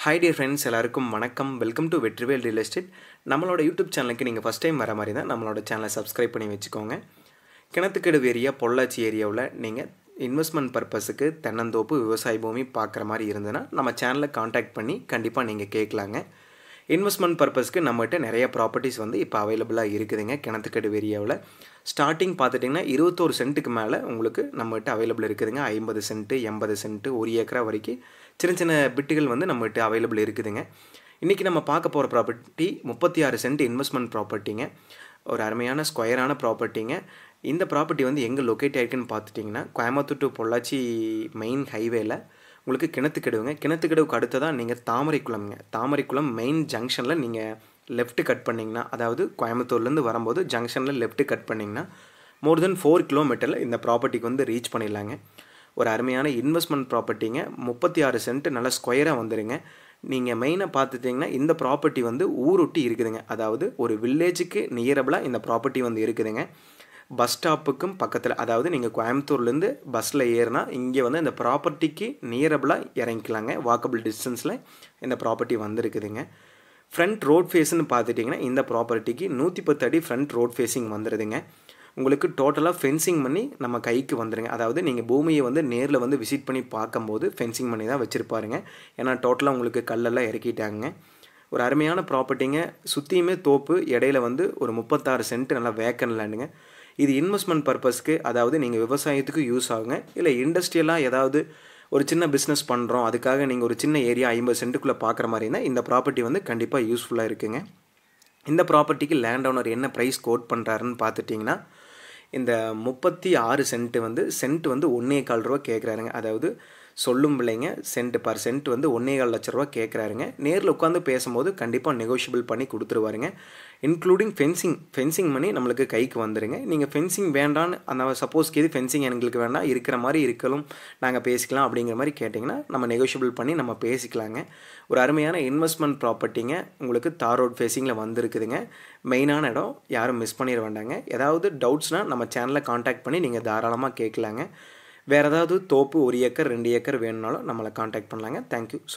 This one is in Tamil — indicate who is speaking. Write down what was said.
Speaker 1: ஹாய் டியர் ஃப்ரெண்ட்ஸ் எல்லாருக்கும் வணக்கம் welcome to Vetrivel real estate நம்மளோட யூடியூப் சேனலுக்கு நீங்கள் ஃபஸ்ட் டைம் வர மாதிரி தான் நம்மளோட சேனலை சப்ஸ்கிரைப் பண்ணி வச்சுக்கோங்க கிணத்துக்கடு ஏரியா பொள்ளாச்சி ஏரியாவில் நீங்கள் இன்வெஸ்ட்மெண்ட் பர்பஸுக்கு தென்னந்தோப்பு விவசாய பூமி பார்க்குற மாதிரி இருந்ததுன்னா நம்ம சேனலை காண்டாக்ட் பண்ணி கண்டிப்பாக நீங்கள் கேட்கலாங்க இன்வெஸ்ட்மெண்ட் பர்பஸ்க்கு நம்மகிட்ட நிறைய ப்ராப்பர்ட்டிஸ் வந்து இப்போ அவைலபிளாக இருக்குதுங்க கிணத்துக்கடு ஏரியாவில் ஸ்டார்டிங் பார்த்துட்டிங்கன்னா இருபத்தோரு சென்ட்டுக்கு மேலே உங்களுக்கு நம்மகிட்ட அவைலபிள் இருக்குதுங்க ஐம்பது சென்ட்டு எண்பது சென்ட்டு ஒரு ஏக்கரா வரைக்கும் சின்ன சின்ன பிட்டுகள் வந்து நம்மகிட்ட அவைலபிள் இருக்குதுங்க இன்றைக்கி நம்ம பார்க்க போகிற ப்ராப்பர்ட்டி முப்பத்தி ஆறு சென்ட் இன்வெஸ்ட்மெண்ட் ப்ராப்பர்ட்டிங்க ஒரு அருமையான ஸ்கொயரான ப்ராப்பர்ட்டிங்க இந்த ப்ராப்பர்ட்டி வந்து எங்கே லொக்கேட் ஆயிருக்குன்னு பார்த்துட்டிங்கன்னா கோயம்புத்தூர் டு பொள்ளாச்சி மெயின் ஹைவேல உங்களுக்கு கிணத்துக்கடுவுங்க கிணத்துக்கடுவுக்கு அடுத்ததாக நீங்கள் தாமரைக்குளம்ங்க தாமரைக்குளம் மெயின் ஜங்ஷனில் நீங்கள் லெஃப்ட் கட் பண்ணிங்கன்னா அதாவது கோயம்புத்தூர்லேருந்து வரும்போது ஜங்ஷனில் லெஃப்ட் கட் பண்ணிங்கன்னா மோர் தென் ஃபோர் கிலோமீட்டரில் இந்த ப்ராப்பர்ட்டிக்கு வந்து ரீச் பண்ணிடலாங்க ஒரு அருமையான இன்வெஸ்ட்மெண்ட் ப்ராப்பர்ட்டிங்க முப்பத்தி ஆறு சென்ட் நல்லா ஸ்கொயராக வந்துடுங்க நீங்கள் மெயினாக பார்த்துட்டிங்கன்னா இந்த ப்ராப்பர்ட்டி வந்து ஊரொட்டி இருக்குதுங்க அதாவது ஒரு வில்லேஜுக்கு நியரபிளாக இந்த ப்ராப்பர்ட்டி வந்து இருக்குதுங்க பஸ் ஸ்டாப்புக்கும் பக்கத்தில் அதாவது நீங்கள் கோயம்புத்தூர்லேருந்து பஸ்ஸில் ஏறினா இங்கே வந்து இந்த ப்ராப்பர்ட்டிக்கு நியரபிளாக இறங்கிக்கலாங்க வாக்கபிள் டிஸ்டன்ஸில் இந்த ப்ராப்பர்ட்டி வந்துருக்குதுங்க ஃப்ரண்ட் ரோட் ஃபேஸ்னு பார்த்துட்டிங்கன்னா இந்த ப்ராப்பர்ட்டிக்கு நூற்றி பத்து அடி ஃப்ரண்ட் ரோட் ஃபேஸிங் வந்துடுதுங்க உங்களுக்கு டோட்டலாக ஃபென்சிங் பண்ணி நம்ம கைக்கு வந்துடுங்க அதாவது நீங்கள் பூமியை வந்து நேரில் வந்து விசிட் பண்ணி பார்க்கும்போது ஃபென்சிங் பண்ணி தான் வச்சுருப்பாருங்க ஏன்னா டோட்டலாக உங்களுக்கு கல்லெல்லாம் இறக்கிட்டாங்க ஒரு அருமையான ப்ராப்பர்ட்டிங்க சுற்றியுமே தோப்பு இடையில வந்து ஒரு முப்பத்தாறு சென்ட் நல்லா வேக்கன் லேண்டுங்க இது இன்வெஸ்ட்மெண்ட் பர்பஸ்க்கு அதாவது நீங்கள் விவசாயத்துக்கு யூஸ் ஆகுங்க இல்லை இண்டஸ்ட்ரியலாக ஏதாவது ஒரு சின்ன பிஸ்னஸ் பண்ணுறோம் அதுக்காக நீங்கள் ஒரு சின்ன ஏரியா ஐம்பது சென்ட்டுக்குள்ளே பார்க்குற மாதிரி இருந்தால் இந்த ப்ராப்பர்ட்டி வந்து கண்டிப்பாக யூஸ்ஃபுல்லாக இருக்குங்க இந்த ப்ராப்பர்ட்டிக்கு லேண்ட் ஓனர் என்ன ப்ரைஸ் கோட் பண்ணுறாருன்னு பார்த்துட்டிங்கன்னா இந்த முப்பத்தி ஆறு சென்ட்டு வந்து சென்ட் வந்து ஒன்றே கால் ரூபா கேட்குறாருங்க அதாவது சொல்லும் பிள்ளைங்க சென்ட் பர் சென்ட் வந்து ஒன்றே கால் லட்ச ரூபா கேட்குறாருங்க நேரில் உட்காந்து பேசும்போது கண்டிப்பாக நெகோஷியபிள் பண்ணி கொடுத்துருவாருங்க இன்க்ளூடிங் ஃபென்சிங் ஃபென்சிங் பண்ணி நம்மளுக்கு கைக்கு வந்துடுங்க நீங்கள் ஃபென்சிங் வேண்டான்னு அந்த சப்போஸ்க்கு இது ஃபென்சிங் எங்களுக்கு வேண்டாம் இருக்கிற மாதிரி இருக்கலும் நாங்கள் பேசிக்கலாம் அப்படிங்கிற மாதிரி கேட்டிங்கன்னா நம்ம நெகோஷியபிள் பண்ணி நம்ம பேசிக்கலாங்க ஒரு அருமையான இன்வெஸ்ட்மெண்ட் ப்ராப்பர்ட்டிங்க உங்களுக்கு தார் ரோட் ஃபேஸிங்கில் வந்திருக்குதுங்க மெயினான இடம் யாரும் மிஸ் பண்ணிட வேண்டாங்க ஏதாவது டவுட்ஸ்னால் நம்ம சேனலை காண்டாக்ட் பண்ணி நீங்கள் தாராளமாக கேட்கலாங்க வேறு ஏதாவது தோப்பு ஒரு ஏக்கர் ரெண்டு ஏக்கர் வேணுனாலும் நம்மளை காண்டாக்ட் பண்ணலாங்க தேங்க்யூ ஸோ